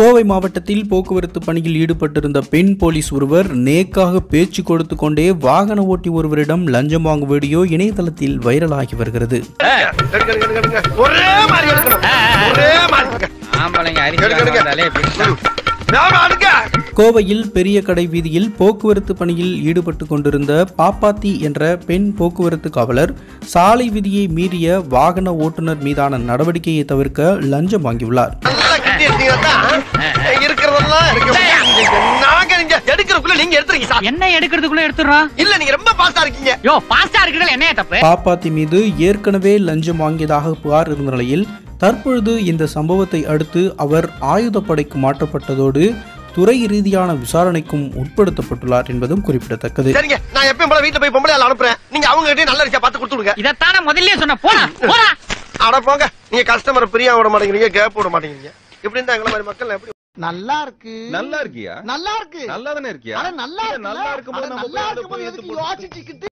கோவை மாவட்டத்தில் போக்குவரத்து பணியில் ஈடுபட்டிருந்த பெண் போலீஸ் ஒருவர் நேக்காக பேச்சு கொடுத்து கொண்டே வாகன ஓட்டி ஒருவரிடம் லஞ்சம் வாங்கும் வீடியோ இணையதளத்தில் வைரலாகி வருகிறது எடுங்க, எடுங்க, எடுங்க, எடுங்க. ஒரே மாதிரி எடுக்கணும் ஒரே மாதிரி எடுங்க. ஆம்பளைங்க அரிசி எடுங்க, எடுங்க. வந்தாலே இப்படித்தான். வேகமா எடுங்க. கோவையில் பெரிய கடை வீதியில் போக்குவரத்து பணியில் ஈடுபட்டு கொண்டிருந்த பாப்பாத்தி என்ற பெண் போக்குவரத்து காவலர் சாலை விதியை மீறிய வாகன ஓட்டுநர் மீதான நடவடிக்கையை தவிர்க்க லஞ்சம் வாங்கியுள்ளார் நல்லா கிண்டி எடுத்தீங்கன்னா தான் இருக்கிறதெல்லாம் இருக்கு. நாங்க இங்க எடுக்கிறதுக்குள்ள நீங்க எடுத்துறீங்க சார். என்ன எடுக்கிறதுக்குள்ள எடுத்துடுறோம் இல்ல நீங்க ரொம்ப பாஸ்டா இருக்கீங்க யோ பாஸ்டா இருக்கிறதுல என்ன தப்பு பாப்பாத்தி மீது ஏற்கனவே லஞ்சம் வாங்கியதாக புகார் இருந்த நிலையில் தற்பொழுது இந்த சம்பவத்தை அடுத்து அவர் ஆயுதப்படைக்கு மாற்றப்பட்டதோடு துறை ரீதியான விசாரணைக்கும் உட்படுத்தப்பட்டுள்ளார் என்பதும் குறிப்பிடத்தக்கது சரிங்க நான் எப்பயும் போல வீட்டுல போய் பொம்பளை ஆள் அனுப்புறேன் நீங்க அவங்க கிட்டே நல்ல ரிச்சா பார்த்து கொடுத்து விடுங்க இதத்தானே முதல்ல சொன்ன போடா போடா அட போங்க நீங்க கஸ்டமர் பிரியா விட மாட்டேங்கிறீங்க கேப் விட மாட்டேங்கிறீங்க இப்படி இருந்தா எங்களை மாதிரி மக்கள் எப்படி நல்லா இருக்கு நல்லா இருக்கியா நல்லா இருக்கு நல்லா தானே இருக்கியா அட நல்லா இருக்கு நல்லா இருக்கும்போது நம்ம நல்லா போய் அதை இருக்கும்போது போய் எதுக்கு எடுத்து போட்டு- யோசிச்சுக்கிட்டு